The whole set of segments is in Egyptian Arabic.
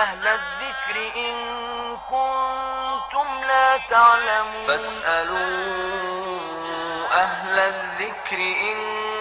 أهل الذكر إن كنتم لا تعلمون فاسألوا أهل الذكر إن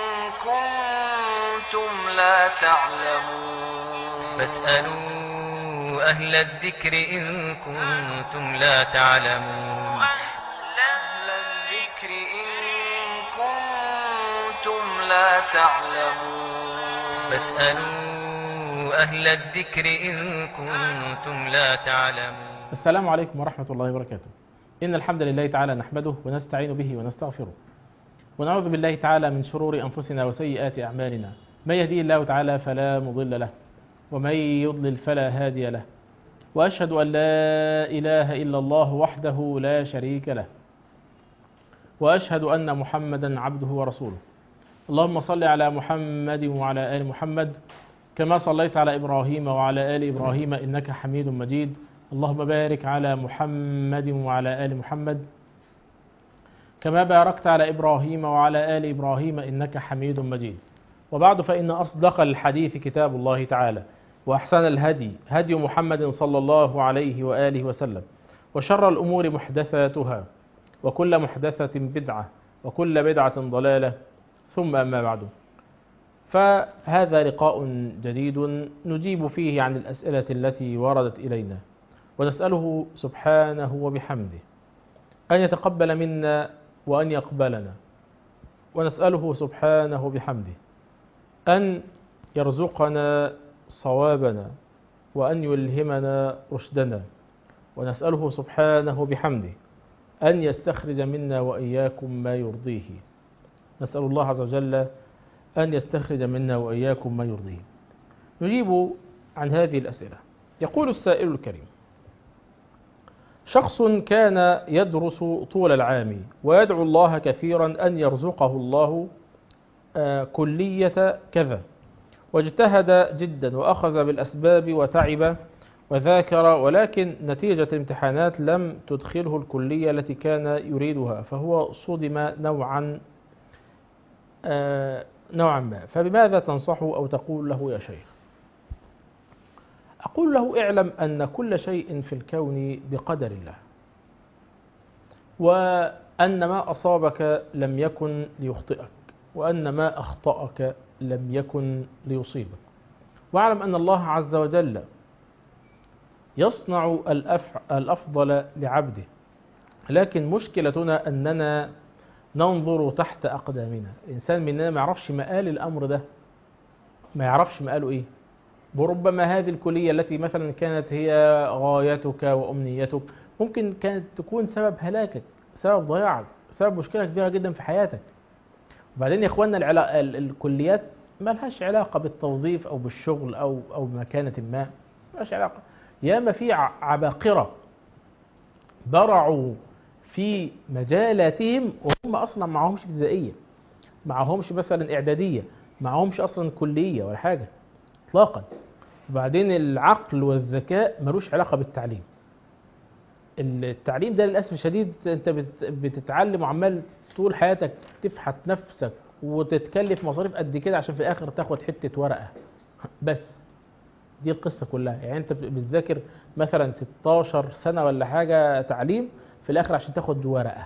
كنتم لا تعلمون فاسألوا أهل الذكر إن كنتم لا تعلمون أهل الذكر إن كنتم لا تعلمون فاسألوا أهل الذكر إن كنتم لا تعلمون السلام عليكم ورحمة الله وبركاته إن الحمد لله تعالى نحمده ونستعين به ونستغفره ونعوذ بالله تعالى من شرور أنفسنا وسيئات أعمالنا من يهدي الله تعالى فلا مضل له ومن يضلل فلا هادي له وأشهد أن لا إله إلا الله وحده لا شريك له وأشهد أن محمدا عبده ورسوله اللهم صل على محمد وعلى آل محمد كما صليت على إبراهيم وعلى آل إبراهيم إنك حميد مجيد اللهم بارك على محمد وعلى آل محمد كما باركت على إبراهيم وعلى آل إبراهيم إنك حميد مجيد وبعد فإن أصدق الحديث كتاب الله تعالى وأحسن الهدي هدي محمد صلى الله عليه وآله وسلم وشر الأمور محدثاتها وكل محدثة بدعة وكل بدعة ضلالة ثم أما بعد فهذا لقاء جديد نجيب فيه عن الأسئلة التي وردت إلينا ونسأله سبحانه وبحمده أن يتقبل منا وأن يقبلنا ونسأله سبحانه بحمده أن يرزقنا صوابنا وأن يلهمنا رشدنا ونسأله سبحانه بحمده أن يستخرج منا وإياكم ما يرضيه نسأل الله عز وجل أن يستخرج منا وإياكم ما يرضيه نجيب عن هذه الأسئلة يقول السائل الكريم شخص كان يدرس طول العام ويدعو الله كثيرا أن يرزقه الله آه، كلية كذا واجتهد جدا وأخذ بالأسباب وتعب وذاكر ولكن نتيجة الامتحانات لم تدخله الكلية التي كان يريدها فهو صدم نوعا آه، نوعا ما فبماذا تنصحه أو تقول له يا شيخ أقول له اعلم أن كل شيء في الكون بقدر الله وأن ما أصابك لم يكن ليخطئك وأن ما أخطأك لم يكن ليصيبك واعلم أن الله عز وجل يصنع الأف- الأفضل لعبده لكن مشكلتنا أننا ننظر تحت أقدامنا الإنسان مننا ما يعرفش مآل الأمر ده ما يعرفش مآله إيه وربما هذه الكلية التي مثلا كانت هي غايتك وأمنيتك ممكن كانت تكون سبب هلاكك سبب ضياعك سبب مشكلة كبيرة جدا في حياتك وبعدين يا اخوانا العلا... ال- الكليات ما لهاش علاقة بالتوظيف أو بالشغل أو أو بمكانة ما ما لهاش علاقة ياما في ع- عباقرة برعوا في مجالاتهم وهم أصلا معهمش ابتدائية معهمش مثلا إعدادية معهمش أصلا كلية ولا حاجة إطلاقا وبعدين العقل والذكاء ملوش علاقة بالتعليم التعليم ده للأسف الشديد أنت بت- بتتعلم وعمال طول حياتك تفحت نفسك وتتكلف مصاريف قد كده عشان في الآخر تاخد حتة ورقة بس دي القصة كلها يعني أنت بتذاكر مثلا 16 سنة ولا حاجة تعليم في الآخر عشان تاخد ورقة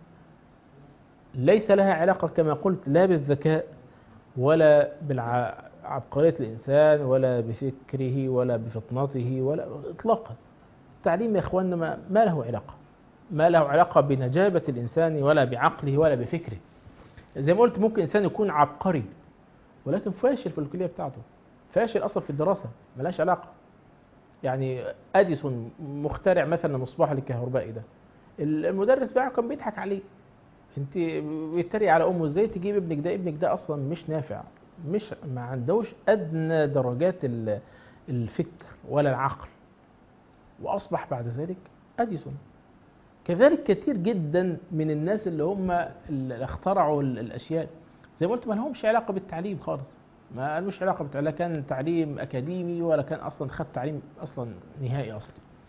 ليس لها علاقة كما قلت لا بالذكاء ولا بعبقرية الإنسان ولا بفكره ولا بفطنته ولا إطلاقا التعليم يا إخواننا ما, ما له علاقة ما له علاقة بنجابة الإنسان ولا بعقله ولا بفكره زي ما قلت ممكن إنسان يكون عبقري ولكن فاشل في الكلية بتاعته فاشل أصلا في الدراسة ملاش علاقة يعني أديسون مخترع مثلا المصباح الكهربائي ده المدرس بتاعه كان بيضحك عليه انت بيتريق على امه ازاي تجيب ابنك ده ابنك ده اصلا مش نافع مش ما عندوش ادنى درجات ال- الفكر ولا العقل واصبح بعد ذلك اديسون كذلك كثير جدا من الناس اللي هم اللي اخترعوا ال- الاشياء زي ما قلت ما لهمش علاقه بالتعليم خالص ما لهمش علاقه بالتعليم لا كان تعليم اكاديمي ولا كان اصلا خد تعليم اصلا نهائي اصلا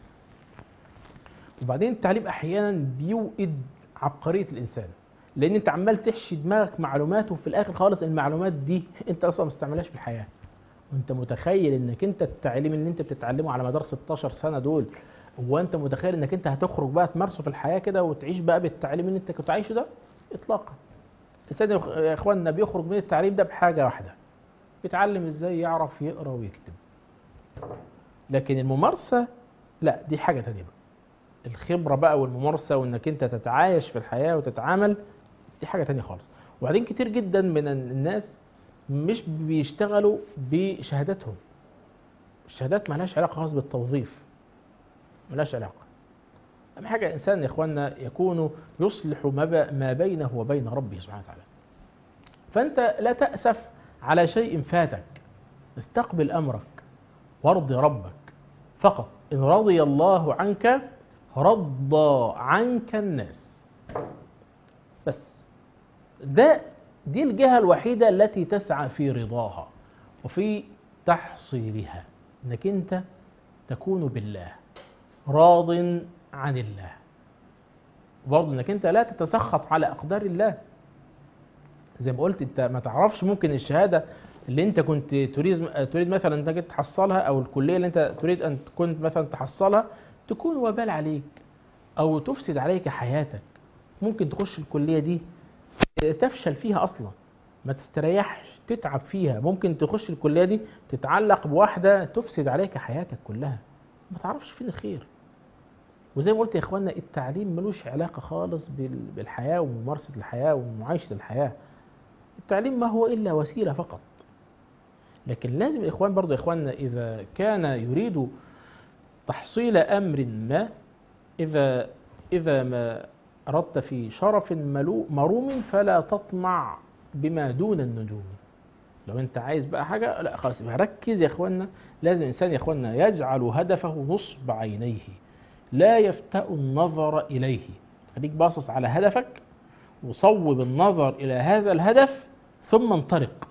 وبعدين التعليم احيانا بيوئد عبقريه الانسان لان انت عمال تحشي دماغك معلومات وفي الاخر خالص المعلومات دي انت اصلا ما استعملهاش في الحياه وانت متخيل انك انت التعليم اللي انت بتتعلمه على مدار 16 سنه دول هو انت متخيل انك انت هتخرج بقى تمارسه في الحياه كده وتعيش بقى بالتعليم اللي انت كنت عايشه ده اطلاقا الانسان يا أخ- يا اخواننا بيخرج من التعليم ده بحاجه واحده بيتعلم ازاي يعرف يقرا ويكتب لكن الممارسه لا دي حاجه تانية بقى الخبره بقى والممارسه وانك انت تتعايش في الحياه وتتعامل دي حاجه تانية خالص وبعدين كتير جدا من الناس مش بيشتغلوا بشهاداتهم الشهادات مالهاش علاقه خالص بالتوظيف ملهاش علاقه اهم حاجه الانسان يا اخواننا يكون يصلح ما ب- ما بينه وبين ربه سبحانه وتعالى فانت لا تاسف على شيء فاتك استقبل امرك وارض ربك فقط ان رضي الله عنك رضى عنك الناس بس ده دي الجهة الوحيدة التي تسعى في رضاها وفي تحصيلها انك انت تكون بالله راض عن الله برضه انك انت لا تتسخط على اقدار الله زي ما قلت انت ما تعرفش ممكن الشهاده اللي انت كنت تريد تريد مثلا انك تحصلها او الكليه اللي انت تريد ان كنت مثلا تحصلها تكون وبال عليك او تفسد عليك حياتك ممكن تخش الكليه دي تفشل فيها اصلا ما تستريحش تتعب فيها ممكن تخش الكليه دي تتعلق بواحده تفسد عليك حياتك كلها ما تعرفش فين الخير وزي ما قلت يا اخوانا التعليم ملوش علاقه خالص بال- بالحياه وممارسه الحياه ومعايشه الحياه التعليم ما هو الا وسيله فقط لكن لازم الاخوان برضو يا اخواننا اذا كان يريد تحصيل امر ما اذا اذا ما اردت في شرف ملو مروم فلا تطمع بما دون النجوم لو انت عايز بقى حاجه لا خلاص يبقى ركز يا اخوانا لازم الانسان يا اخوانا يجعل هدفه نصب عينيه لا يفتأ النظر اليه خليك باصص على هدفك وصوب النظر الى هذا الهدف ثم انطلق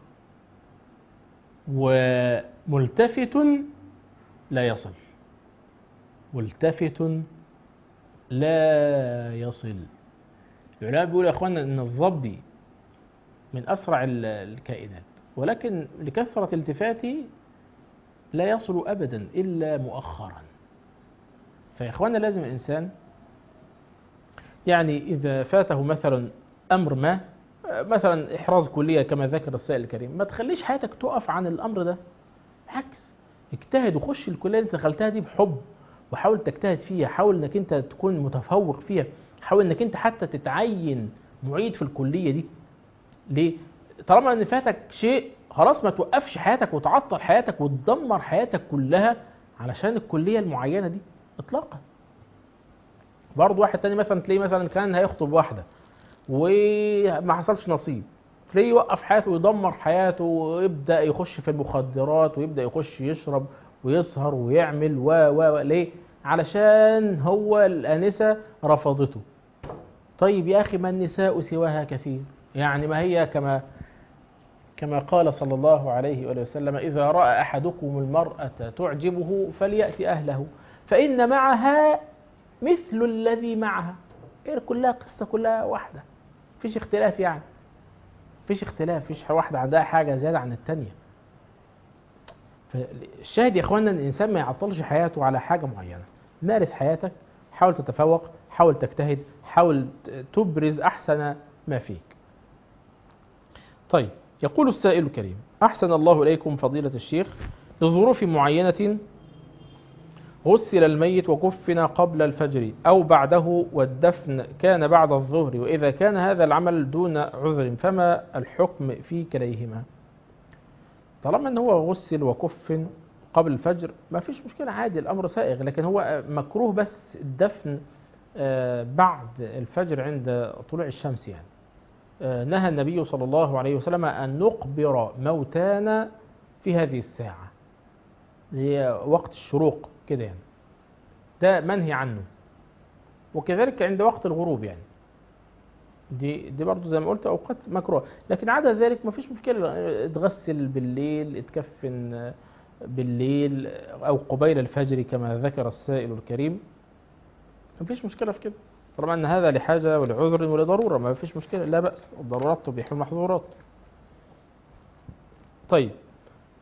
وملتفت لا يصل ملتفت لا يصل العلماء بيقولوا يا اخوانا ان الظبي من اسرع ال- الكائنات ولكن لكثره التفاته لا يصل ابدا الا مؤخرا فيا اخوانا لازم الانسان يعني اذا فاته مثلا امر ما مثلا احراز كليه كما ذكر السائل الكريم ما تخليش حياتك تقف عن الامر ده بالعكس اجتهد وخش الكليه اللي انت دخلتها دي بحب وحاول تجتهد فيها حاول انك انت تكون متفوق فيها حاول انك انت حتى تتعين معيد في الكليه دي ليه طالما ان فاتك شيء خلاص ما توقفش حياتك وتعطل حياتك وتدمر حياتك كلها علشان الكليه المعينه دي اطلاقا برضه واحد تاني مثلا تلاقيه مثلا كان هيخطب واحده وما حصلش نصيب تلاقيه يوقف حياته ويدمر حياته ويبدا يخش في المخدرات ويبدا يخش يشرب ويسهر ويعمل و و و ليه؟ علشان هو الانسه رفضته. طيب يا اخي ما النساء سواها كثير، يعني ما هي كما كما قال صلى الله عليه وآله وسلم إذا رأى أحدكم المرأة تعجبه فليأتي أهله فإن معها مثل الذي معها إيه كلها قصة كلها واحدة فيش اختلاف يعني فيش اختلاف فيش واحدة عندها حاجة زيادة عن التانية فالشاهد يا اخوانا ان الانسان ما يعطلش حياته على حاجة معينة مارس حياتك حاول تتفوق حاول تجتهد حاول تبرز احسن ما فيك طيب يقول السائل الكريم أحسن الله إليكم فضيلة الشيخ لظروف معينة غسل الميت وكفن قبل الفجر أو بعده والدفن كان بعد الظهر وإذا كان هذا العمل دون عذر فما الحكم في كليهما طالما أنه هو غسل وكفن قبل الفجر ما فيش مشكلة عادي الأمر سائغ لكن هو مكروه بس الدفن بعد الفجر عند طلوع الشمس يعني نهى النبي صلى الله عليه وسلم أن نقبر موتانا في هذه الساعة هي وقت الشروق كده يعني ده منهي عنه وكذلك عند وقت الغروب يعني دي دي برضه زي ما قلت اوقات مكروه لكن عدا ذلك ما فيش مشكله اتغسل بالليل اتكفن بالليل او قبيل الفجر كما ذكر السائل الكريم ما فيش مشكله في كده طالما ان هذا لحاجه ولعذر ولضروره ما فيش مشكله لا باس الضرورات تبيح المحظورات طيب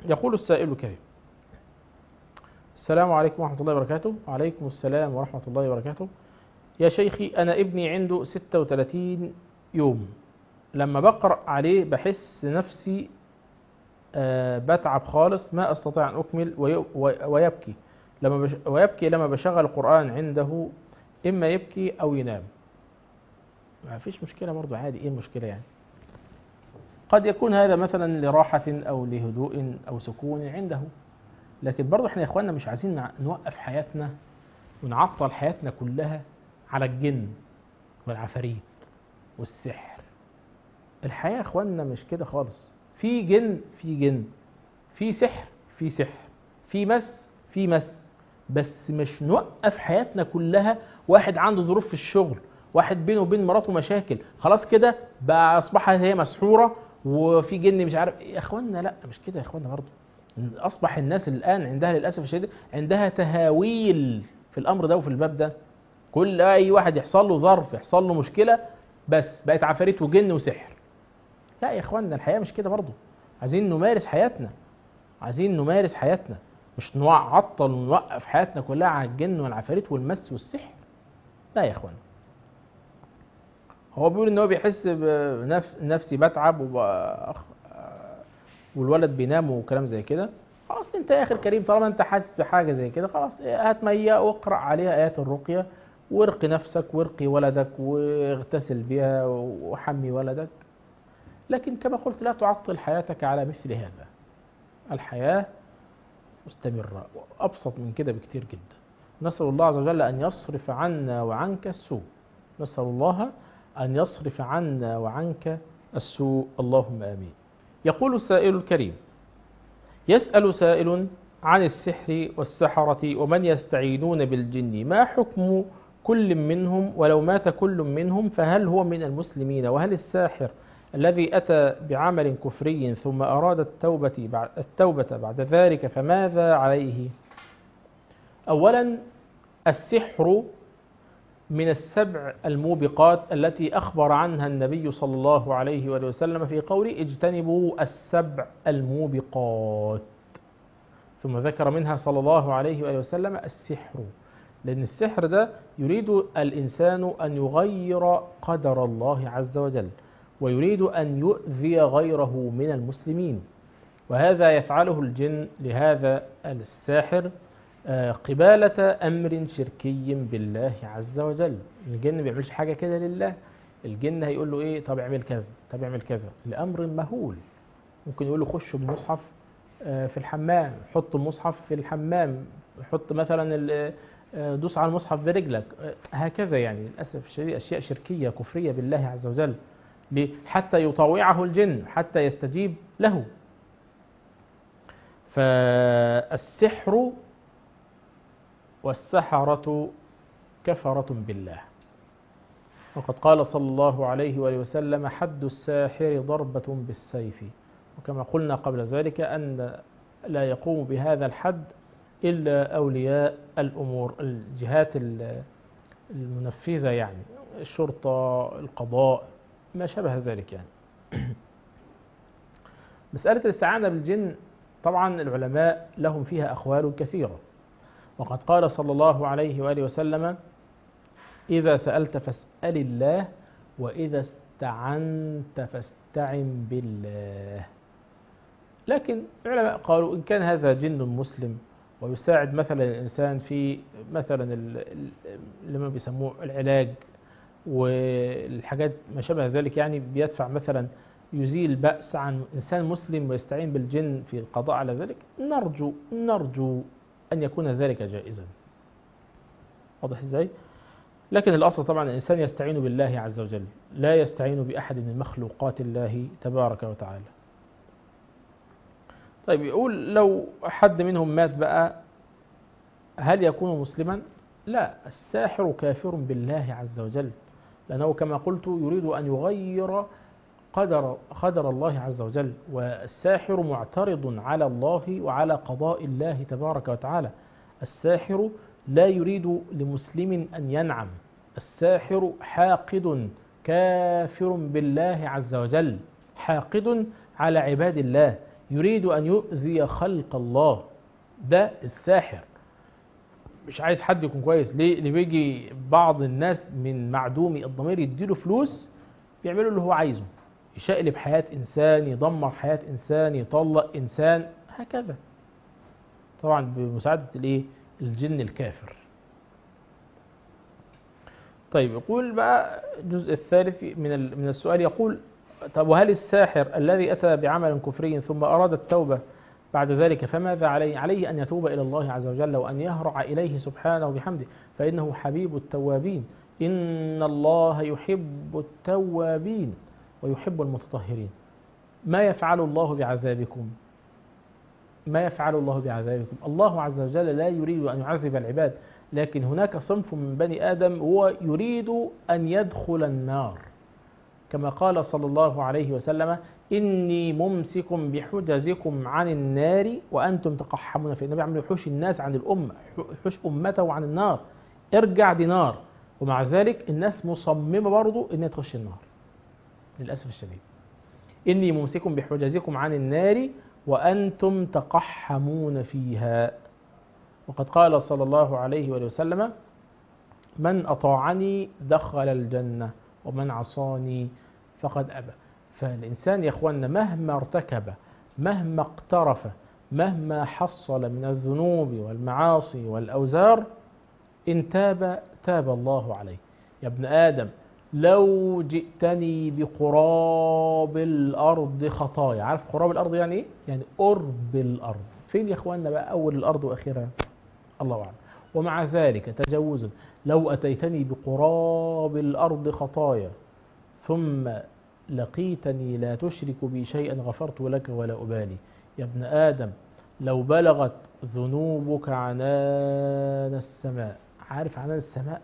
يقول السائل الكريم السلام عليكم ورحمة الله وبركاته وعليكم السلام ورحمة الله وبركاته يا شيخي أنا ابني عنده 36 يوم لما بقرأ عليه بحس نفسي آه، بتعب خالص ما أستطيع أن أكمل وي- وي- ويبكي لما بش ويبكي لما بشغل القرآن عنده إما يبكي أو ينام ما فيش مشكلة برضو عادي إيه المشكلة يعني قد يكون هذا مثلا لراحة أو لهدوء أو سكون عنده لكن برضو احنا يا اخواننا مش عايزين نع- نوقف حياتنا ونعطل حياتنا كلها على الجن والعفاريت والسحر الحياة يا اخواننا مش كده خالص في جن في جن في سحر في سحر في مس في مس بس مش نوقف حياتنا كلها واحد عنده ظروف في الشغل واحد بينه وبين مراته مشاكل خلاص كده بقى اصبحت هي مسحوره وفي جن مش عارف يا اخوانا لا مش كده يا اخوانا برضه اصبح الناس الان عندها للاسف الشديد عندها تهاويل في الامر ده وفي الباب ده كل اي واحد يحصل له ظرف يحصل له مشكله بس بقت عفاريت وجن وسحر لا يا اخوانا الحياه مش كده برضه عايزين نمارس حياتنا عايزين نمارس حياتنا مش نعطل ونوقف حياتنا كلها على الجن والعفاريت والمس والسحر لا يا اخوانا هو بيقول ان هو بيحس بنفسي بتعب وب- والولد بينام وكلام زي كده خلاص انت يا اخي الكريم طالما انت حاسس بحاجه زي كده خلاص هات ميه واقرا عليها ايات الرقيه وارقي نفسك وارقي ولدك واغتسل بها وحمي ولدك لكن كما قلت لا تعطل حياتك على مثل هذا الحياه مستمره وابسط من كده بكتير جدا نسال الله عز وجل ان يصرف عنا وعنك السوء نسال الله ان يصرف عنا وعنك السوء اللهم امين يقول السائل الكريم يسأل سائل عن السحر والسحرة ومن يستعينون بالجن ما حكم كل منهم ولو مات كل منهم فهل هو من المسلمين وهل الساحر الذي أتى بعمل كفري ثم أراد التوبة بعد, التوبة بعد ذلك فماذا عليه أولا السحر من السبع الموبقات التي أخبر عنها النبي صلى الله عليه وآله وسلم في قوله اجتنبوا السبع الموبقات ثم ذكر منها صلى الله عليه وآله وسلم السحر لأن السحر ده يريد الإنسان أن يغير قدر الله عز وجل ويريد أن يؤذي غيره من المسلمين وهذا يفعله الجن لهذا الساحر آه، قبالة أمر شركي بالله عز وجل الجن ما بيعملش حاجة كده لله الجن هيقول له إيه طب اعمل كذا طب اعمل كذا لأمر مهول ممكن يقول له خش بالمصحف آه، في الحمام حط المصحف في الحمام حط مثلا ال- آه، دوس على المصحف برجلك آه، هكذا يعني للأسف الشديد أشياء شركية كفرية بالله عز وجل ليه؟ حتى يطاوعه الجن حتى يستجيب له فالسحر والسحرة كفرة بالله وقد قال صلى الله عليه وآله وسلم حد الساحر ضربة بالسيف وكما قلنا قبل ذلك أن لا يقوم بهذا الحد إلا أولياء الأمور الجهات ال- المنفذة يعني الشرطة القضاء ما شابه ذلك يعني مسألة الاستعانة بالجن طبعا العلماء لهم فيها أقوال كثيرة وقد قال صلى الله عليه وآله وسلم إذا سألت فاسأل الله وإذا استعنت فاستعن بالله لكن العلماء قالوا إن كان هذا جن مسلم ويساعد مثلا الإنسان في مثلا ال- ال- اللي ما بيسموه العلاج والحاجات ما شابه ذلك يعني بيدفع مثلا يزيل بأس عن إنسان مسلم ويستعين بالجن في القضاء على ذلك نرجو نرجو أن يكون ذلك جائزا واضح إزاي؟ لكن الأصل طبعا الإنسان يستعين بالله عز وجل لا يستعين بأحد من مخلوقات الله تبارك وتعالى طيب يقول لو حد منهم مات بقى هل يكون مسلما؟ لا الساحر كافر بالله عز وجل لأنه كما قلت يريد أن يغير قدر قدر الله عز وجل والساحر معترض على الله وعلى قضاء الله تبارك وتعالى الساحر لا يريد لمسلم أن ينعم الساحر حاقد كافر بالله عز وجل حاقد على عباد الله يريد أن يؤذي خلق الله ده الساحر مش عايز حد يكون كويس ليه اللي بيجي بعض الناس من معدومي الضمير يديله فلوس يعملوا اللي هو عايزه يشقلب حياة إنسان يدمر حياة إنسان يطلق إنسان هكذا طبعا بمساعدة الايه الجن الكافر طيب يقول بقى الجزء الثالث من ال- من السؤال يقول طب وهل الساحر الذي أتى بعمل كفري ثم أراد التوبة بعد ذلك فماذا عليه؟ عليه أن يتوب إلى الله عز وجل وأن يهرع إليه سبحانه بحمده فإنه حبيب التوابين إن الله يحب التوابين ويحب المتطهرين ما يفعل الله بعذابكم ما يفعل الله بعذابكم الله عز وجل لا يريد أن يعذب العباد لكن هناك صنف من بني آدم هو يريد أن يدخل النار كما قال صلى الله عليه وسلم إني ممسك بحجزكم عن النار وأنتم تقحمون في النبي عم يحوش الناس عن الأمة يحوش أمته عن النار ارجع دي نار ومع ذلك الناس مصممة برضو إنها تخش النار للأسف الشديد إني ممسك بحجزكم عن النار وأنتم تقحمون فيها وقد قال صلى الله عليه وآله وسلم من أطاعني دخل الجنة ومن عصاني فقد أبى فالإنسان يا أخوانا مهما ارتكب مهما اقترف مهما حصل من الذنوب والمعاصي والأوزار إن تاب تاب الله عليه يا ابن آدم لو جئتني بقراب الأرض خطايا عارف قراب الأرض يعني إيه؟ يعني قرب الأرض فين يا أخوانا بقى أول الأرض وآخرها الله أعلم ومع ذلك تجوزا لو أتيتني بقراب الأرض خطايا ثم لقيتني لا تشرك بي شيئا غفرت لك ولا أبالي يا ابن آدم لو بلغت ذنوبك عنان السماء عارف عنان السماء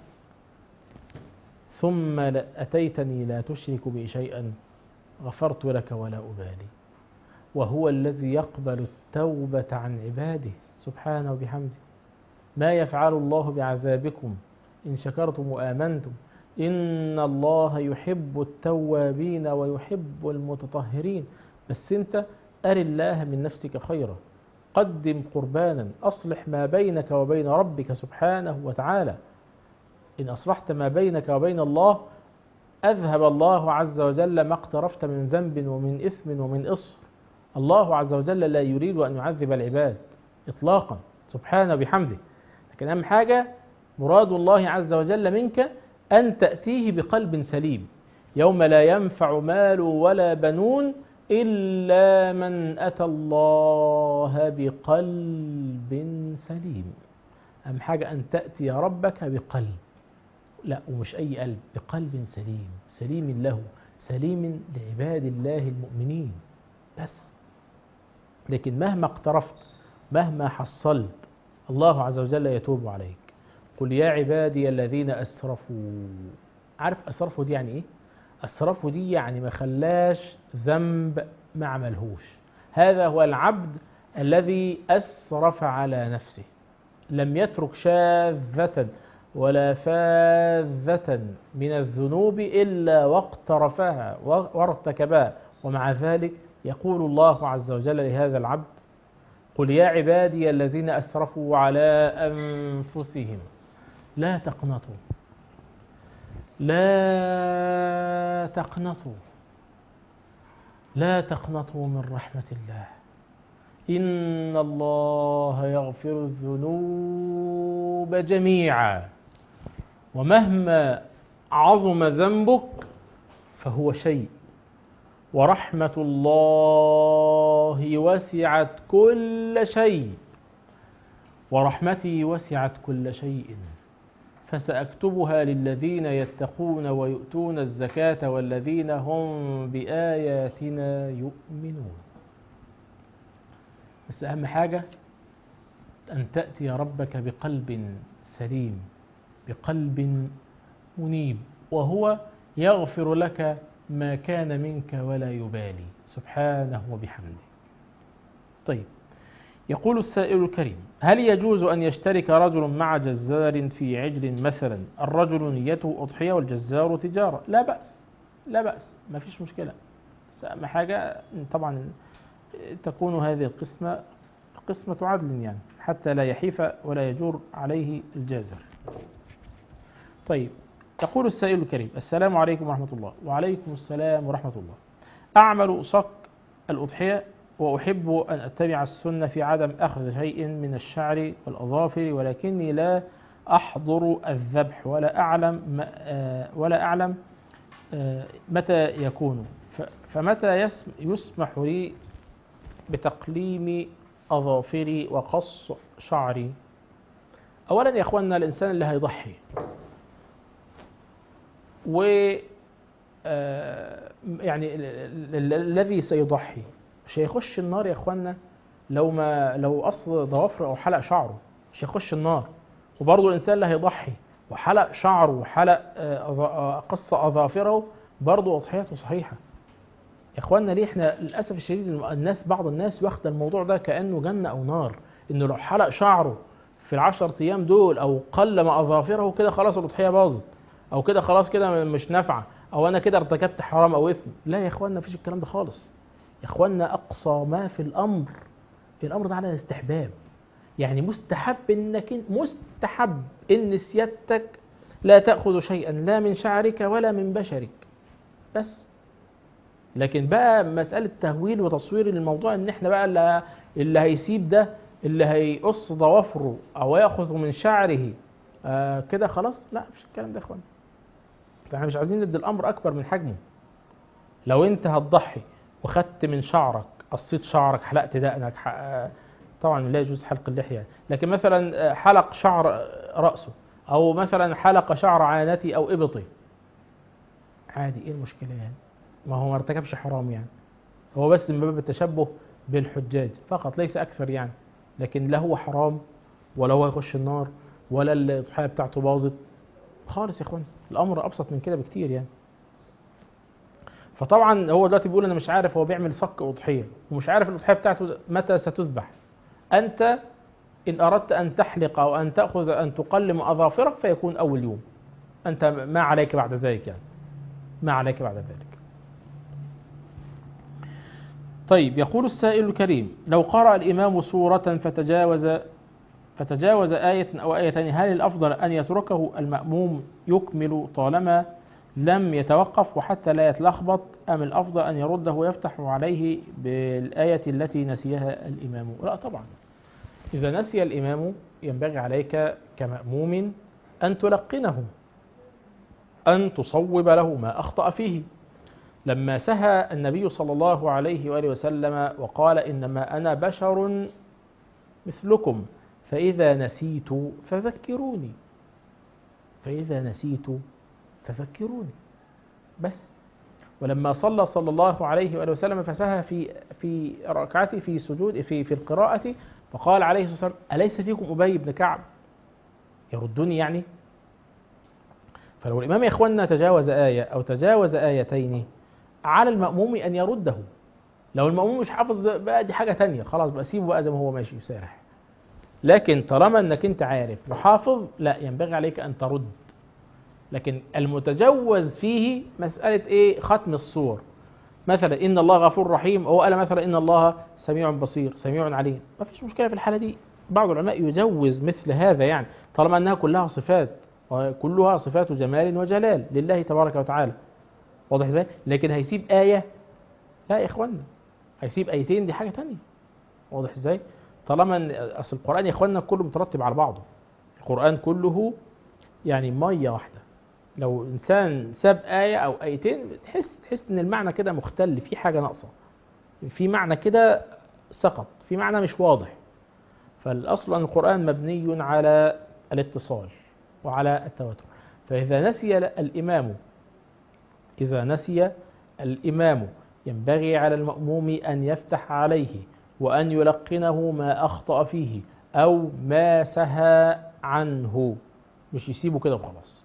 ثم ل- أتيتني لا تشرك بي شيئا غفرت لك ولا أبالي وهو الذي يقبل التوبة عن عباده سبحانه وبحمده ما يفعل الله بعذابكم إن شكرتم وآمنتم إن الله يحب التوابين ويحب المتطهرين بس أنت أر الله من نفسك خيرا قدم قربانا أصلح ما بينك وبين ربك سبحانه وتعالى إن أصلحت ما بينك وبين الله أذهب الله عز وجل ما اقترفت من ذنب ومن إثم ومن إصر الله عز وجل لا يريد أن يعذب العباد إطلاقا سبحانه بحمده لكن أهم حاجة مراد الله عز وجل منك أن تأتيه بقلب سليم يوم لا ينفع مال ولا بنون إلا من أتى الله بقلب سليم أهم حاجة أن تأتي ربك بقلب لا ومش أي قلب بقلب سليم سليم له سليم لعباد الله المؤمنين بس لكن مهما اقترفت مهما حصلت الله عز وجل يتوب عليك قل يا عبادي الذين أسرفوا عارف أسرفوا دي يعني إيه؟ أسرفوا دي يعني ما خلاش ذنب ما عملهوش هذا هو العبد الذي أسرف على نفسه لم يترك شاذة ولا فاذة من الذنوب إلا واقترفها وارتكبها ومع ذلك يقول الله عز وجل لهذا العبد قل يا عبادي الذين أسرفوا على أنفسهم لا تقنطوا لا تقنطوا لا تقنطوا من رحمة الله إن الله يغفر الذنوب جميعا ومهما عظم ذنبك فهو شيء ورحمة الله وسعت كل شيء ورحمتي وسعت كل شيء فسأكتبها للذين يتقون ويؤتون الزكاة والذين هم بآياتنا يؤمنون بس أهم حاجة أن تأتي ربك بقلب سليم بقلب منيب وهو يغفر لك ما كان منك ولا يبالي سبحانه وبحمده طيب يقول السائل الكريم هل يجوز أن يشترك رجل مع جزار في عجل مثلا الرجل نيته أضحية والجزار تجارة لا بأس لا بأس ما فيش مشكلة بس أهم حاجة طبعا تكون هذه القسمة قسمة عدل يعني حتى لا يحيف ولا يجور عليه الجازر طيب يقول السائل الكريم السلام عليكم ورحمة الله وعليكم السلام ورحمة الله أعمل صك الأضحية وأحب أن أتبع السنة في عدم أخذ شيء من الشعر والأظافر ولكني لا أحضر الذبح ولا أعلم ما- آه، ولا أعلم آه، متى يكون ف- فمتى يسم- يسمح لي بتقليم أظافري وقص شعري أولا يا أخواننا الإنسان اللي هيضحي و آه، يعني ال- ال- ال- الذي سيضحي مش هيخش النار يا اخوانا لو ما لو قص ضوافره او حلق شعره مش هيخش النار وبرضه الانسان اللي هيضحي وحلق شعره وحلق آه، أظ- آه، قص اظافره برضه اضحيته صحيحه يا اخوانا ليه احنا للاسف الشديد الناس بعض الناس واخده الموضوع ده كانه جنه او نار انه لو حلق شعره في العشر ايام دول او قلم اظافره كده خلاص الاضحيه باظت او كده خلاص كده مش نافعه او انا كده ارتكبت حرام او اثم لا يا اخوانا مفيش الكلام ده خالص يا اخوانا اقصى ما في الامر الامر ده على الاستحباب يعني مستحب انك مستحب ان سيادتك لا تاخذ شيئا لا من شعرك ولا من بشرك بس لكن بقى مساله تهويل وتصوير الموضوع ان احنا بقى اللي, اللي هيسيب ده اللي هيقص ضوافره او ياخذ من شعره آه كده خلاص لا مش الكلام ده يا اخوانا فاحنا مش عايزين ندي الامر اكبر من حجمه لو انت هتضحي وخدت من شعرك قصيت شعرك حلقت دقنك ح- آه، طبعا لا يجوز حلق اللحيه لكن مثلا آه، حلق شعر آه، راسه او مثلا حلق شعر عانتي او ابطي عادي ايه المشكله يعني ما هو ما ارتكبش حرام يعني هو بس من باب التشبه بالحجاج فقط ليس اكثر يعني لكن لا هو حرام ولا هو يخش النار ولا الاضحيه بتاعته باظت خالص يا اخوان الامر ابسط من كده بكتير يعني فطبعا هو دلوقتي بيقول انا مش عارف هو بيعمل صك اضحيه ومش عارف الاضحيه بتاعته متى ستذبح انت ان اردت ان تحلق او ان تاخذ ان تقلم اظافرك فيكون اول يوم انت ما عليك بعد ذلك يعني ما عليك بعد ذلك طيب يقول السائل الكريم لو قرأ الإمام سورة فتجاوز فتجاوز آية أو آيتين هل الأفضل أن يتركه المأموم يكمل طالما لم يتوقف وحتى لا يتلخبط أم الأفضل أن يرده ويفتح عليه بالآية التي نسيها الإمام لا طبعا إذا نسي الإمام ينبغي عليك كمأموم أن تلقنه أن تصوب له ما أخطأ فيه لما سهى النبي صلى الله عليه وآله وسلم وقال إنما أنا بشر مثلكم فإذا نسيت فذكروني فإذا نسيت فذكروني بس ولما صلى صلى الله عليه وآله وسلم فسهى في في ركعته في سجود في في القراءة فقال عليه الصلاة والسلام أليس فيكم أبي بن كعب يردني يعني فلو الإمام يا إخواننا تجاوز آية أو تجاوز آيتين على المأموم أن يرده لو المأموم مش حافظ بقى دي حاجة تانية خلاص بقى سيبه بقى زي ما هو ماشي يسارح لكن طالما انك انت عارف وحافظ لا ينبغي عليك ان ترد لكن المتجوز فيه مسألة ايه ختم الصور مثلا ان الله غفور رحيم او قال مثلا ان الله سميع بصير سميع عليم ما فيش مشكلة في الحالة دي بعض العلماء يجوز مثل هذا يعني طالما انها كلها صفات وكلها صفات جمال وجلال لله تبارك وتعالى واضح ازاي لكن هيسيب آية لا يا اخوانا هيسيب آيتين دي حاجة تانية واضح ازاي طالما ان اصل القرآن يا اخوانا كله مترتب على بعضه القرآن كله يعني مية واحدة لو انسان ساب آية او آيتين تحس تحس ان المعنى كده مختل في حاجة ناقصة في معنى كده سقط في معنى مش واضح فالاصل ان القرآن مبني على الاتصال وعلى التواتر فإذا نسي الإمام إذا نسي الإمام ينبغي على المأموم أن يفتح عليه وأن يلقنه ما أخطأ فيه أو ما سهى عنه مش يسيبه كده وخلاص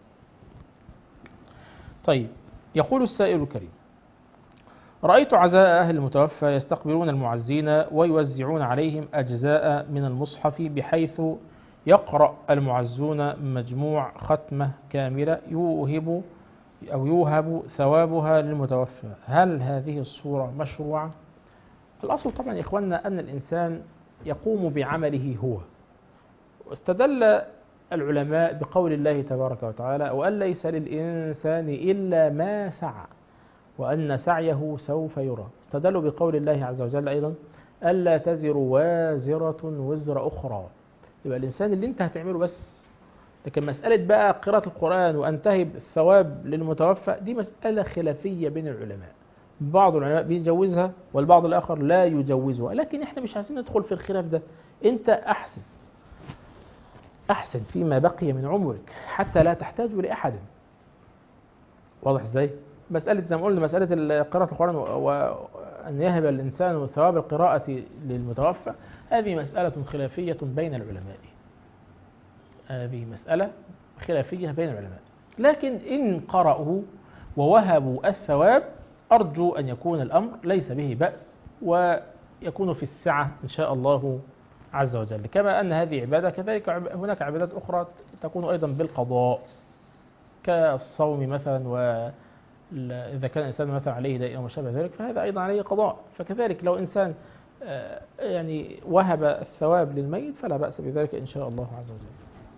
طيب يقول السائل الكريم رأيت عزاء أهل المتوفى يستقبلون المعزين ويوزعون عليهم أجزاء من المصحف بحيث يقرأ المعزون مجموع ختمة كاملة يوهب أو يوهب ثوابها للمتوفى هل هذه الصورة مشروعة الأصل طبعا يا إخواننا أن الإنسان يقوم بعمله هو واستدل العلماء بقول الله تبارك وتعالى وأن ليس للإنسان إلا ما سعى وأن سعيه سوف يرى استدلوا بقول الله عز وجل أيضا ألا تزر وازرة وزر أخرى يبقى الإنسان اللي أنت هتعمله بس لكن مسألة بقى قراءة القرآن وأن تهب الثواب للمتوفى دي مسألة خلافية بين العلماء بعض العلماء بيجوزها والبعض الآخر لا يجوزها لكن احنا مش عايزين ندخل في الخلاف ده انت أحسن أحسن فيما بقي من عمرك حتى لا تحتاج لأحد واضح ازاي؟ مسألة زي ما قلنا مسألة قراءة القرآن و- وأن يهب الإنسان ثواب القراءة للمتوفى هذه مسألة خلافية بين العلماء هذه مسألة خلافية بين العلماء لكن إن قرأوا ووهبوا الثواب أرجو أن يكون الأمر ليس به بأس ويكون في السعة إن شاء الله عز وجل كما أن هذه عبادة كذلك عب- هناك عبادات أخرى تكون أيضا بالقضاء كالصوم مثلا و إذا كان الإنسان مثلا عليه دين أو ما شابه ذلك فهذا أيضا عليه قضاء فكذلك لو إنسان آه، يعني وهب الثواب للميت فلا بأس بذلك إن شاء الله عز وجل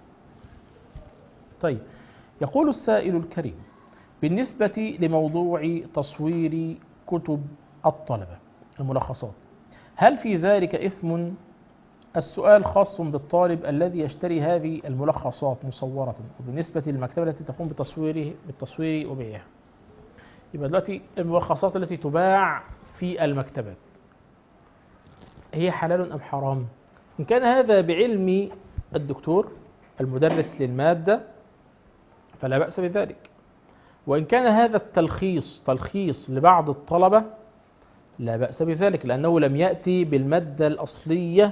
طيب يقول السائل الكريم بالنسبة لموضوع تصوير كتب الطلبة الملخصات هل في ذلك إثم السؤال خاص بالطالب الذي يشتري هذه الملخصات مصورة وبالنسبة للمكتبة التي تقوم بتصويره بالتصوير وبيعها يبقى دلوقتي الملخصات التي تباع في المكتبات هي حلال أم حرام إن كان هذا بعلم الدكتور المدرس للمادة فلا بأس بذلك وإن كان هذا التلخيص تلخيص لبعض الطلبة لا بأس بذلك لأنه لم يأتي بالمادة الأصلية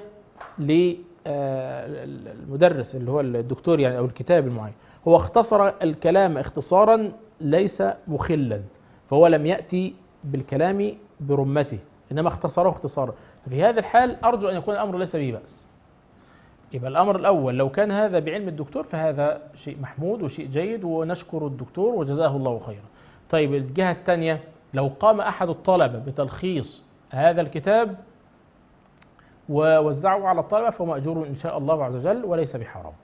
للمدرس اللي هو الدكتور يعني أو الكتاب المعين هو اختصر الكلام اختصارا ليس مخلا فهو لم يأتي بالكلام برمته إنما اختصره اختصارا في هذا الحال أرجو أن يكون الأمر ليس به بأس يبقى الأمر الأول لو كان هذا بعلم الدكتور فهذا شيء محمود وشيء جيد ونشكر الدكتور وجزاه الله خيرا طيب الجهة الثانية لو قام أحد الطلبة بتلخيص هذا الكتاب ووزعه على الطلبة فهو مأجور إن شاء الله عز وجل وليس بحرام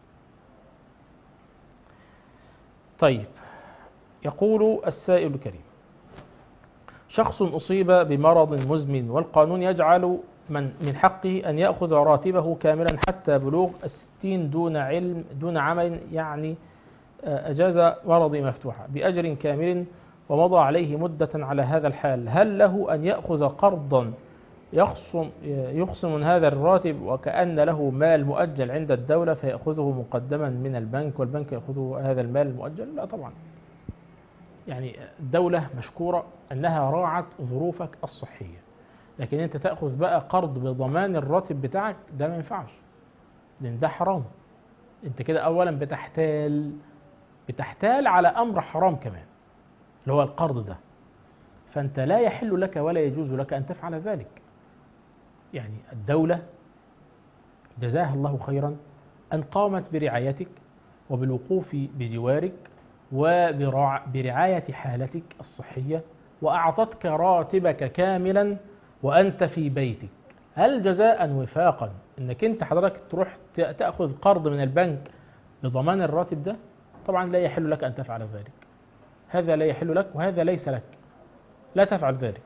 طيب يقول السائل الكريم شخص أصيب بمرض مزمن والقانون يجعل من من حقه أن يأخذ راتبه كاملا حتى بلوغ الستين دون علم دون عمل يعني آه، أجاز مرضي مفتوحة بأجر كامل ومضى عليه مدة على هذا الحال هل له أن يأخذ قرضا يخصم يخصم من هذا الراتب وكأن له مال مؤجل عند الدولة فيأخذه مقدما من البنك والبنك يأخذه هذا المال المؤجل لا طبعا يعني الدولة مشكورة أنها راعت ظروفك الصحية لكن أنت تأخذ بقى قرض بضمان الراتب بتاعك ده ما ينفعش لأن ده حرام أنت كده أولا بتحتال بتحتال على أمر حرام كمان اللي هو القرض ده فأنت لا يحل لك ولا يجوز لك أن تفعل ذلك يعني الدولة جزاها الله خيرا أن قامت برعايتك وبالوقوف بجوارك وبرعاية حالتك الصحية وأعطتك راتبك كاملا وأنت في بيتك هل جزاء وفاقا أنك أنت حضرتك تروح تأخذ قرض من البنك بضمان الراتب ده طبعا لا يحل لك أن تفعل ذلك هذا لا يحل لك وهذا ليس لك لا تفعل ذلك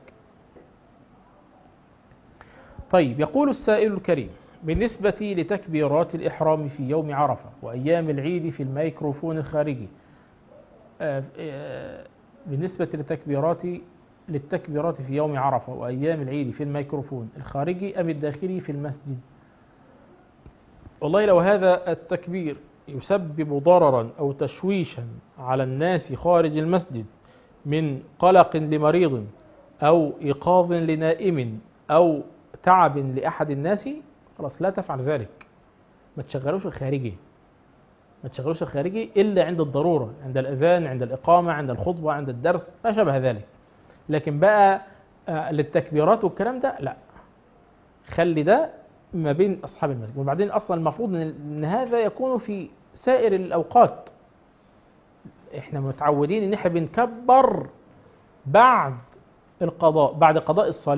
طيب يقول السائل الكريم بالنسبة لتكبيرات الإحرام في يوم عرفة وأيام العيد في الميكروفون الخارجي آه، آه، بالنسبة للتكبيرات للتكبيرات في يوم عرفة وأيام العيد في الميكروفون الخارجي أم الداخلي في المسجد والله لو هذا التكبير يسبب ضررا أو تشويشا على الناس خارج المسجد من قلق لمريض أو إيقاظ لنائم أو تعب لأحد الناس خلاص لا تفعل ذلك ما تشغلوش الخارجي ما تشغلوش الخارجي إلا عند الضرورة عند الأذان عند الإقامة عند الخطبة عند الدرس ما شابه ذلك لكن بقى آه، للتكبيرات والكلام ده لا خلي ده ما بين أصحاب المسجد وبعدين أصلا المفروض إن- إن هذا يكون في سائر الأوقات احنا متعودين ان احنا بنكبر بعد القضاء بعد قضاء الصلاة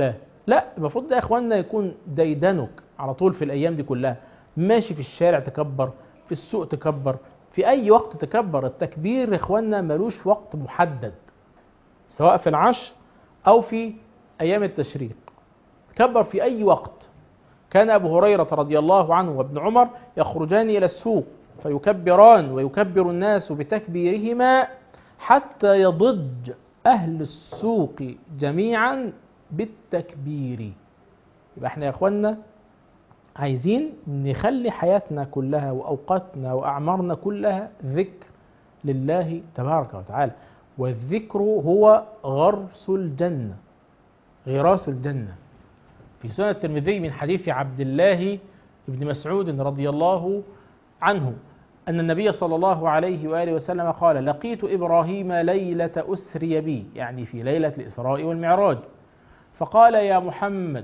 لا المفروض ده يا اخوانا يكون ديدنك على طول في الايام دي كلها ماشي في الشارع تكبر في السوق تكبر في اي وقت تكبر التكبير يا اخوانا ملوش وقت محدد سواء في العشر او في ايام التشريق تكبر في اي وقت كان ابو هريره رضي الله عنه وابن عمر يخرجان الى السوق فيكبران ويكبر الناس بتكبيرهما حتى يضج اهل السوق جميعا بالتكبير يبقى احنا يا اخوانا عايزين نخلي حياتنا كلها واوقاتنا واعمارنا كلها ذكر لله تبارك وتعالى والذكر هو غرس الجنه غراس الجنه في سنة الترمذي من حديث عبد الله بن مسعود رضي الله عنه أن النبي صلى الله عليه وآله وسلم قال لقيت إبراهيم ليلة أسري بي يعني في ليلة الإسراء والمعراج فقال يا محمد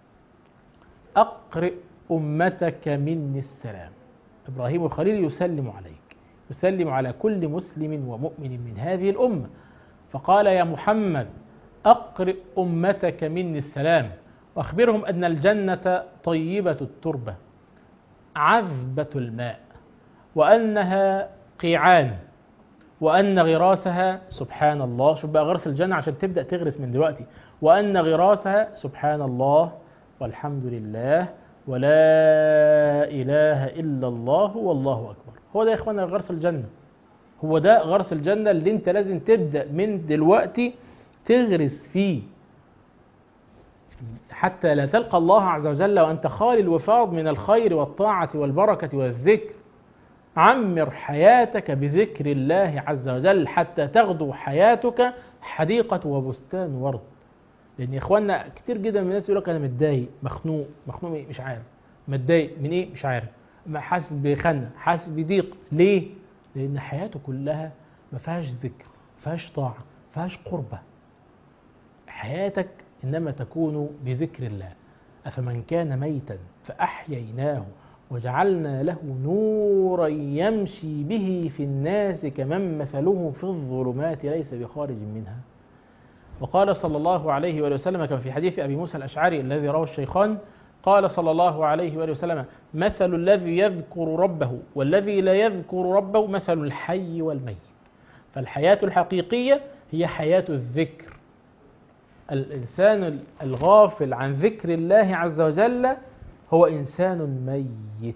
أقرئ أمتك مني السلام إبراهيم الخليل يسلم عليك يسلم على كل مسلم ومؤمن من هذه الأمة فقال يا محمد أقرئ أمتك مني السلام وأخبرهم أن الجنة طيبة التربة عذبة الماء وأنها قيعان وأن غراسها سبحان الله شوف بقى غرس الجنة عشان تبدأ تغرس من دلوقتي وأن غراسها سبحان الله والحمد لله ولا إله إلا الله والله أكبر هو ده يا إخوانا غرس الجنة هو ده غرس الجنة اللي انت لازم تبدأ من دلوقتي تغرس فيه حتى لا تلقى الله عز وجل وأنت خالي الوفاض من الخير والطاعة والبركة والذكر عمر حياتك بذكر الله عز وجل حتى تغدو حياتك حديقة وبستان ورد لأن يا إخواننا كتير جدا من الناس يقول لك أنا متضايق مخنوق مخنوق إيه؟ مش عارف متضايق من إيه مش عارف حاسس بخنة حاسس بضيق ليه؟ لأن حياته كلها ما فيهاش ذكر ما فيهاش طاعة ما فيهاش قربة حياتك إنما تكون بذكر الله أفمن كان ميتا فأحييناه وجعلنا له نورا يمشي به في الناس كمن مثله في الظلمات ليس بخارج منها وقال صلى الله عليه وآله وسلم كما في حديث أبي موسى الأشعري الذي رواه الشيخان قال صلى الله عليه وآله وسلم مثل الذي يذكر ربه والذي لا يذكر ربه مثل الحي والميت فالحياة الحقيقية هي حياة الذكر الإنسان الغافل عن ذكر الله عز وجل هو إنسان ميت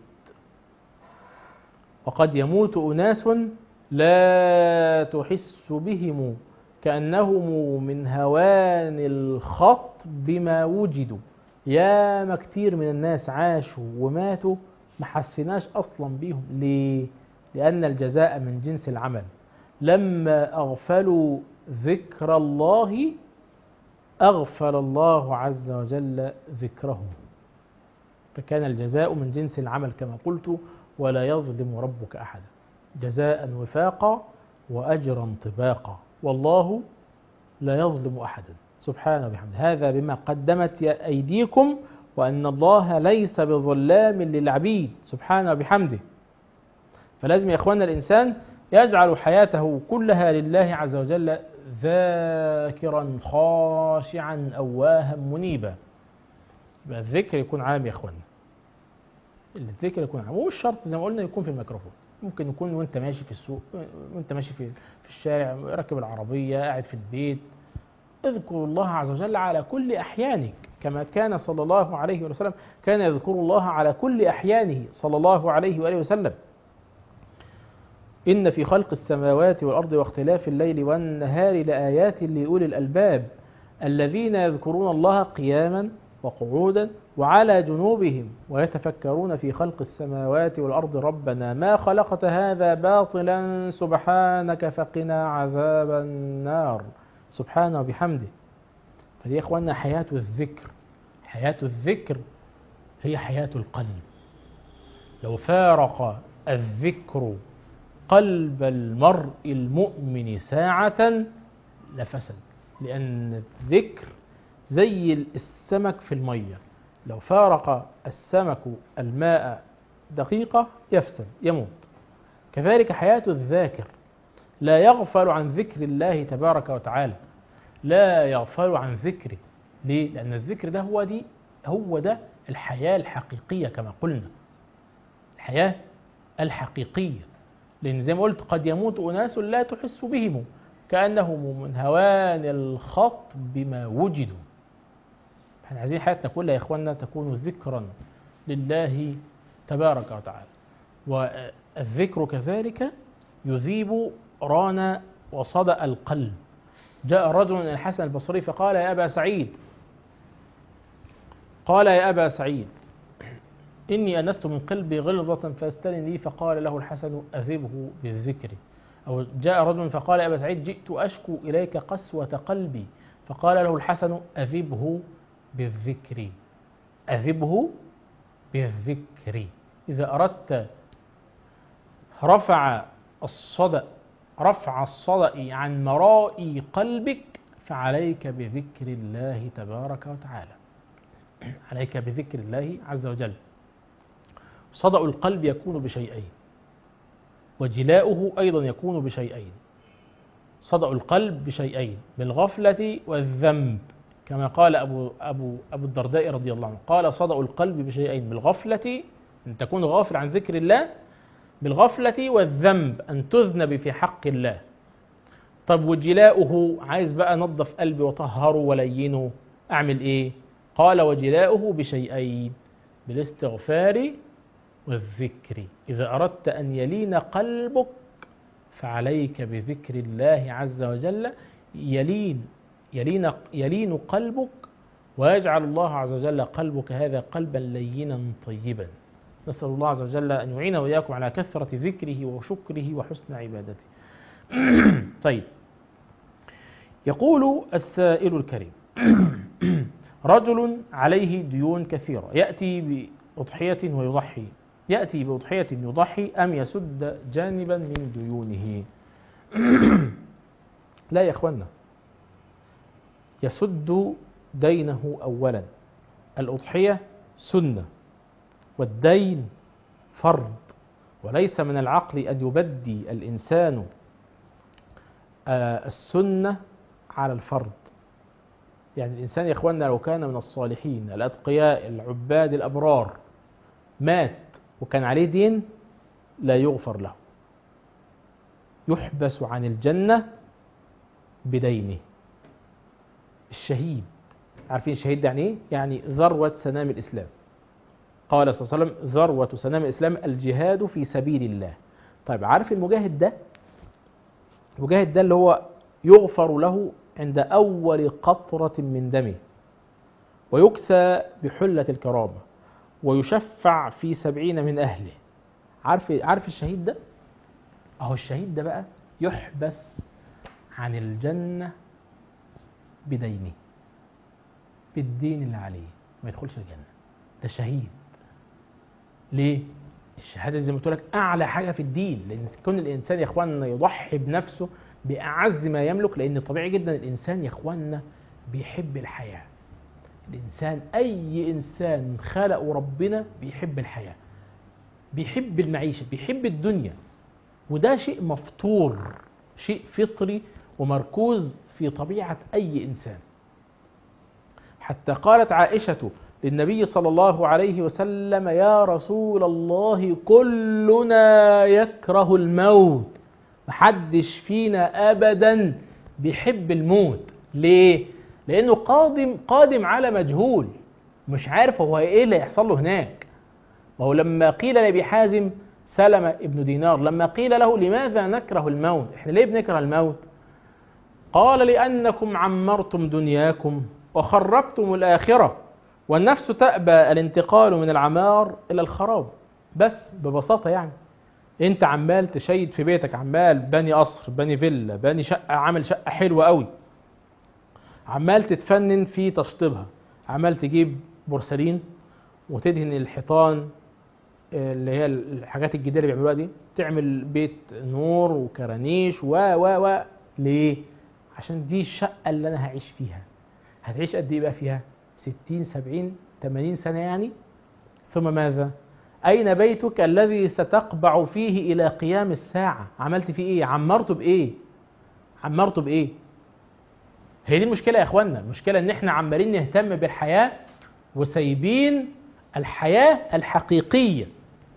وقد يموت أناس لا تحس بهم كأنهم من هوان الخط بما وجدوا يا ما كتير من الناس عاشوا وماتوا ما حسناش أصلا بيهم ليه؟ لأن الجزاء من جنس العمل لما أغفلوا ذكر الله أغفل الله عز وجل ذكرهم فكان الجزاء من جنس العمل كما قلت ولا يظلم ربك أحدا جزاء وفاقا وأجرا طباقا والله لا يظلم أحدا سبحانه وبحمده هذا بما قدمت أيديكم وأن الله ليس بظلام للعبيد سبحانه وبحمده فلازم يا إخواننا الإنسان يجعل حياته كلها لله عز وجل ذاكرا خاشعا أواها منيبا يبقى الذكر يكون عام يا إخواننا الذكر يكون عام ومش شرط زي ما قلنا يكون في الميكروفون ممكن يكون وانت ماشي في السوق وانت ماشي في في الشارع راكب العربية قاعد في البيت اذكر الله عز وجل على كل أحيانك كما كان صلى الله عليه وسلم كان يذكر الله على كل أحيانه صلى الله عليه وآله وسلم إن في خلق السماوات والأرض واختلاف الليل والنهار لآيات لأولي الألباب الذين يذكرون الله قياما وقعودا وعلى جنوبهم ويتفكرون في خلق السماوات والأرض ربنا ما خلقت هذا باطلا سبحانك فقنا عذاب النار سبحانه وبحمده فدي يا إخواننا حياة الذكر حياة الذكر هي حياة القلب لو فارق الذكر قلب المرء المؤمن ساعة لفسد لأن الذكر زي السمك في المية لو فارق السمك الماء دقيقة يفسد يموت كذلك حياة الذاكر لا يغفل عن ذكر الله تبارك وتعالى لا يغفل عن ذكره ليه؟ لأن الذكر ده هو دي هو ده الحياة الحقيقية كما قلنا الحياة الحقيقية لأن زي ما قلت قد يموت أناس لا تحس بهم كأنهم من هوان الخط بما وجدوا احنا عايزين حياتنا كلها يا اخواننا تكون ذكرا لله تبارك وتعالى والذكر كذلك يذيب ران وصدأ القلب جاء رجل من الحسن البصري فقال يا أبا سعيد قال يا أبا سعيد إني أنست من قلبي غلظة فاستلن لي فقال له الحسن أذبه بالذكر أو جاء رجل فقال يا أبا سعيد جئت أشكو إليك قسوة قلبي فقال له الحسن أذبه بالذكر أذبه بالذكر إذا أردت رفع الصدأ رفع الصدأ عن مرائي قلبك فعليك بذكر الله تبارك وتعالى عليك بذكر الله عز وجل صدأ القلب يكون بشيئين وجلاؤه أيضا يكون بشيئين صدأ القلب بشيئين بالغفلة والذنب كما قال أبو, أبو, أبو الدرداء رضي الله عنه قال صدأ القلب بشيئين بالغفلة أن تكون غافل عن ذكر الله بالغفلة والذنب أن تذنب في حق الله طب وجلاؤه عايز بقى نظف قلبي وطهره ولينه أعمل إيه قال وجلاؤه بشيئين بالاستغفار والذكر إذا أردت أن يلين قلبك فعليك بذكر الله عز وجل يلين يلين, يلين قلبك ويجعل الله عز وجل قلبك هذا قلبا لينا طيبا نسأل الله عز وجل أن يعين وإياكم على كثرة ذكره وشكره وحسن عبادته طيب يقول السائل الكريم رجل عليه ديون كثيرة يأتي بأضحية ويضحي يأتي بأضحية يضحي أم يسد جانبا من ديونه لا يا أخوانا يسد دينه أولا الأضحية سنة والدين فرض وليس من العقل أن يبدي الإنسان السنة على الفرض يعني الإنسان يا إخواننا لو كان من الصالحين الأتقياء العباد الأبرار مات وكان عليه دين لا يغفر له يحبس عن الجنة بدينه الشهيد عارفين الشهيد يعني ايه؟ يعني ذروة سنام الإسلام قال صلى الله عليه وسلم ذروة سنام الإسلام الجهاد في سبيل الله طيب عارف المجاهد ده المجاهد ده اللي هو يغفر له عند أول قطرة من دمه ويكسى بحلة الكرامة ويشفع في سبعين من أهله عارف عارف الشهيد ده أهو الشهيد ده بقى يحبس عن الجنة بدينه بالدين اللي عليه ما يدخلش الجنة ده شهيد ليه؟ الشهادة زي ما قلت لك أعلى حاجة في الدين لأن كون الإنسان يا إخواننا يضحي بنفسه بأعز ما يملك لأن طبيعي جدا الإنسان يا إخواننا بيحب الحياة الإنسان أي إنسان خلقه ربنا بيحب الحياة بيحب المعيشة بيحب الدنيا وده شيء مفطور شيء فطري ومركوز في طبيعة أي إنسان حتى قالت عائشة للنبي صلى الله عليه وسلم يا رسول الله كلنا يكره الموت محدش فينا أبدا بيحب الموت ليه؟ لأنه قادم قادم على مجهول مش عارف هو إيه اللي هيحصل له هناك وهو لما قيل لأبي حازم سلمة ابن دينار لما قيل له لماذا نكره الموت احنا ليه بنكره الموت قال لأنكم عمرتم دنياكم وخربتم الآخرة والنفس تأبى الانتقال من العمار إلى الخراب بس ببساطة يعني انت عمال تشيد في بيتك عمال بني قصر بني فيلا بني شقة عامل شقة حلوة قوي عمال تتفنن في تشطيبها عمال تجيب بورسلين وتدهن الحيطان اللي هي الحاجات الجديدة اللي بيعملوها دي تعمل بيت نور وكرانيش و و و ليه؟ عشان دي الشقة اللي أنا هعيش فيها هتعيش قد إيه بقى فيها؟ 60 70 80 سنة يعني ثم ماذا؟ أين بيتك الذي ستقبع فيه إلى قيام الساعة؟ عملت فيه إيه؟ عمرته بإيه؟ عمرته بإيه؟ هي دي المشكله يا اخوانا المشكله ان احنا عمالين نهتم بالحياه وسايبين الحياه الحقيقيه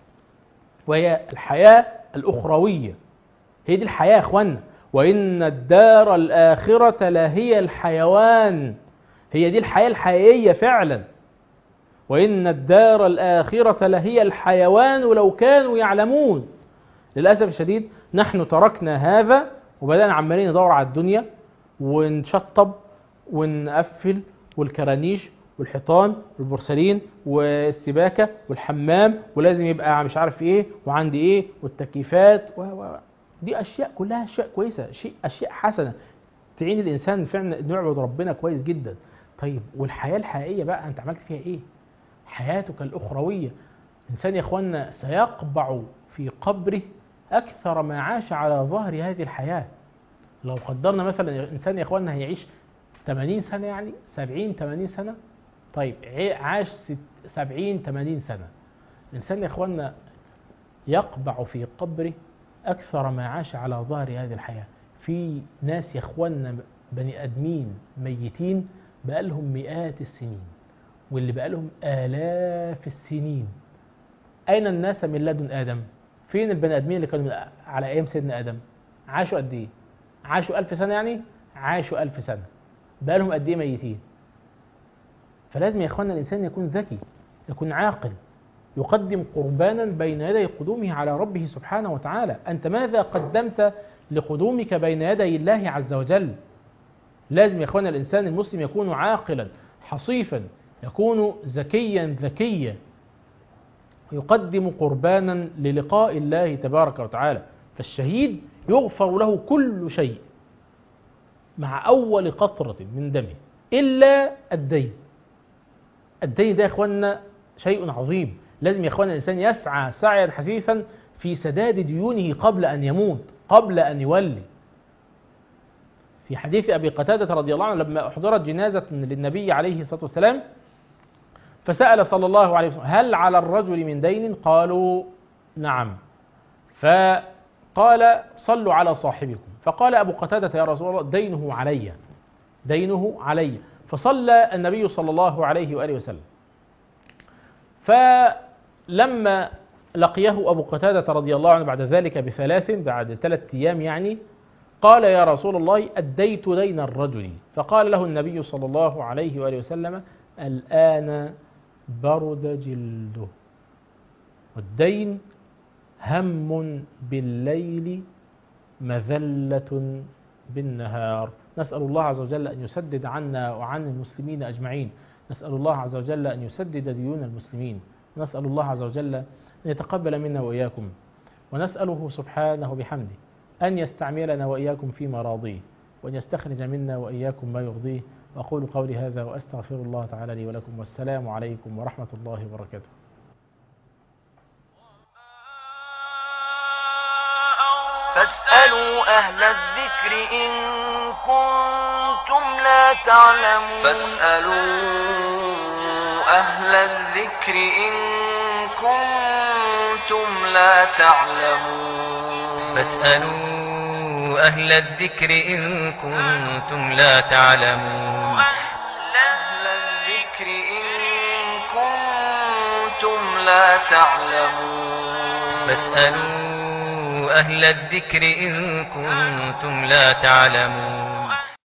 وهي الحياه الاخرويه هي دي الحياه يا اخوانا وان الدار الاخره لهي الحيوان هي دي الحياه الحقيقيه فعلا وان الدار الاخره لهي الحيوان لو كانوا يعلمون للاسف الشديد نحن تركنا هذا وبدانا عمالين ندور على الدنيا ونشطب ونقفل والكرانيش والحيطان والبورسلين والسباكه والحمام ولازم يبقى مش عارف ايه وعندي ايه والتكييفات و و دي اشياء كلها اشياء كويسه شيء اشياء حسنه تعين الانسان فعلا انه يعبد ربنا كويس جدا طيب والحياه الحقيقيه بقى انت عملت فيها ايه حياتك الاخرويه الانسان يا اخوانا سيقبع في قبره اكثر ما عاش على ظهر هذه الحياه لو قدرنا مثلا الانسان يا اخوانا هيعيش 80 سنه يعني 70 80 سنه طيب عي- عاش ست- 70 80 سنه الانسان يا اخوانا يقبع في قبره اكثر ما عاش على ظهر هذه الحياه في ناس يا اخوانا بني ادمين ميتين بقالهم مئات السنين واللي بقالهم آلاف السنين أين الناس من لدن آدم؟ فين البني آدمين اللي كانوا من- على أيام سيدنا آدم؟ عاشوا قد إيه؟ عاشوا ألف سنة يعني؟ عاشوا ألف سنة بقالهم قد إيه ميتين؟ فلازم يا إخوانا الإنسان يكون ذكي يكون عاقل يقدم قربانا بين يدي قدومه على ربه سبحانه وتعالى أنت ماذا قدمت لقدومك بين يدي الله عز وجل لازم يا اخوانا الانسان المسلم يكون عاقلا حصيفا يكون ذكيا ذكيا يقدم قربانا للقاء الله تبارك وتعالى فالشهيد يغفر له كل شيء مع اول قطره من دمه الا الدين الدين ده يا اخوانا شيء عظيم لازم يا اخوانا الانسان يسعى سعيا حثيثا في سداد ديونه قبل ان يموت قبل ان يولي في حديث ابي قتاده رضي الله عنه لما احضرت جنازه للنبي عليه الصلاه والسلام فسال صلى الله عليه وسلم هل على الرجل من دين قالوا نعم فقال صلوا على صاحبكم فقال ابو قتاده يا رسول الله دينه علي دينه علي فصلى النبي صلى الله عليه واله وسلم فلما لقيه ابو قتاده رضي الله عنه بعد ذلك بثلاث بعد ثلاث ايام يعني قال يا رسول الله أديت دين الرجل فقال له النبي صلى الله عليه وآله وسلم الآن برد جلده والدين هم بالليل مذلة بالنهار نسأل الله عز وجل أن يسدد عنا وعن المسلمين أجمعين نسأل الله عز وجل أن يسدد ديون المسلمين نسأل الله عز وجل أن يتقبل منا وإياكم ونسأله سبحانه بحمده أن يستعملنا وإياكم في مراضيه وأن يستخرج منا وإياكم ما يرضيه وأقول قولي هذا وأستغفر الله تعالى لي ولكم والسلام عليكم ورحمة الله وبركاته فاسألوا أهل الذكر إن كنتم لا تعلمون فاسألوا أهل الذكر إن كنتم لا تعلمون فاسألوا أهل الذكر إن كنتم لا تعلمون أهل الذكر إن كنتم لا تعلمون فاسألوا أهل الذكر إن كنتم لا تعلمون